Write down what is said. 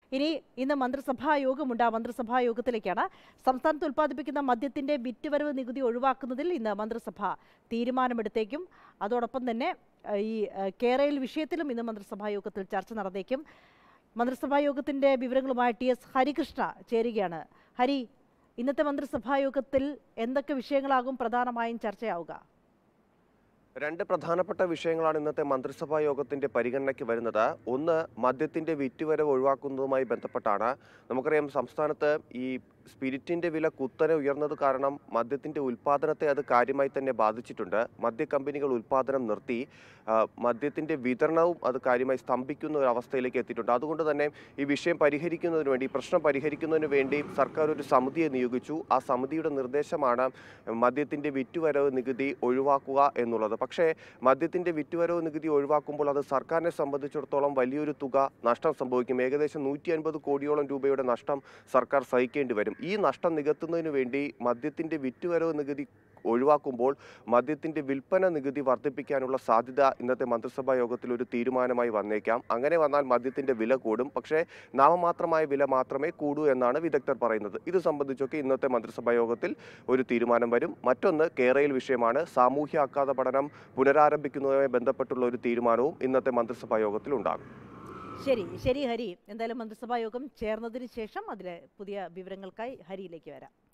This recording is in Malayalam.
ഇനി ഇന്ന് മന്ത്രിസഭാ യോഗമുണ്ട് ആ മന്ത്രിസഭാ യോഗത്തിലേക്കാണ് സംസ്ഥാനത്ത് ഉൽപ്പാദിപ്പിക്കുന്ന മദ്യത്തിന്റെ വിറ്റുവരവ് നികുതി ഒഴിവാക്കുന്നതിൽ ഇന്ന് മന്ത്രിസഭ തീരുമാനമെടുത്തേക്കും അതോടൊപ്പം തന്നെ ഏഹ്, ഈ ഏഹ്, കേരയിൽ വിഷയത്തിലും ഇന്ന് മന്ത്രിസഭാ യോഗത്തിൽ ചർച്ച നടന്നേക്കും മന്ത്രിസഭാ യോഗത്തിന്റെ വിവരങ്ങളുമായി ടി എസ് ഹരികൃഷ്ണ ചേരുകയാണ് ഹരി ഇന്നത്തെ മന്ത്രിസഭാ യോഗത്തിൽ എന്തൊക്കെ വിഷയങ്ങളാകും പ്രധാനമായും ചർച്ചയാവുക രണ്ട് പ്രധാനപ്പെട്ട വിഷയങ്ങളാണ് ഇന്നത്തെ മന്ത്രിസഭാ യോഗത്തിന്റെ പരിഗണനയ്ക്ക് വരുന്നത് ഒന്ന് മദ്യത്തിന്റെ വിറ്റുവരവ് ഒഴിവാക്കുന്നതുമായി ബന്ധപ്പെട്ടാണ് നമുക്കറിയാം സംസ്ഥാനത്ത് ഈ സ്പിരിറ്റിന്റെ വില കുത്തനെ ഉയർന്നത് കാരണം മദ്യത്തിന്റെ ഉൽപാദനത്തെ അത് കാര്യമായി തന്നെ ബാധിച്ചിട്ടുണ്ട് മദ്യ കമ്പനികൾ ഉൽപാദനം നിർത്തി ആ, മദ്യത്തിന്റെ വിതരണവും അത് കാര്യമായി സ്തംഭിക്കുന്ന ഒരു അവസ്ഥയിലേക്ക് എത്തിയിട്ടുണ്ട് അതുകൊണ്ട് തന്നെ ഈ വിഷയം പരിഹരിക്കുന്നതിന് വേണ്ടി ഈ പ്രശ്നം പരിഹരിക്കുന്നതിന് വേണ്ടി സർക്കാർ ഒരു സമിതിയെ നിയോഗിച്ചു ആ സമിതിയുടെ നിർദ്ദേശമാണ് മദ്യത്തിന്റെ വിറ്റുവരവ് നികുതി ഒഴിവാക്കുക എന്നുള്ളത് പക്ഷേ മദ്യത്തിന്റെ വിറ്റുവരവ് നികുതി ഒഴിവാക്കുമ്പോൾ അത് സർക്കാരിനെ സംബന്ധിച്ചിടത്തോളം വലിയൊരു തുക നഷ്ടം സംഭവിക്കും ഏകദേശം നൂറ്റി അൻപത് കോടിയോളം രൂപയുടെ നഷ്ടം സർക്കാർ സഹിക്കേണ്ടി വരും ഈ നഷ്ടം നികത്തുന്നതിന് വേണ്ടി മദ്യത്തിന്റെ വിറ്റുവരവ് നികുതി ഒഴിവാക്കുമ്പോൾ മദ്യത്തിന്റെ വിൽപ്പന നികുതി വർദ്ധിപ്പിക്കാനുള്ള സാധ്യത ഇന്നത്തെ മന്ത്രിസഭാ യോഗത്തിൽ ഒരു തീരുമാനമായി വന്നേക്കാം അങ്ങനെ വന്നാൽ മദ്യത്തിന്റെ വില കൂടും പക്ഷേ നാമമാത്രമായ വില മാത്രമേ കൂടൂ എന്നാണ് വിദഗ്ധർ പറയുന്നത് ഇത് സംബന്ധിച്ചൊക്കെ ഇന്നത്തെ മന്ത്രിസഭാ യോഗത്തിൽ ഒരു തീരുമാനം വരും മറ്റൊന്ന് കേരയിൽ വിഷയമാണ് സാമൂഹ്യ അക്കാദ പഠനം പുനരാരംഭിക്കുന്നതുമായി ബന്ധപ്പെട്ടുള്ള ഒരു തീരുമാനവും ഇന്നത്തെ മന്ത്രിസഭാ യോഗത്തിൽ ഉണ്ടാകും ശരി ശരി ഹരി എന്തായാലും മന്ത്രിസഭാ യോഗം ചേർന്നതിന് ശേഷം അതിലെ പുതിയ വിവരങ്ങൾക്കായി ഹരിയിലേക്ക് വരാം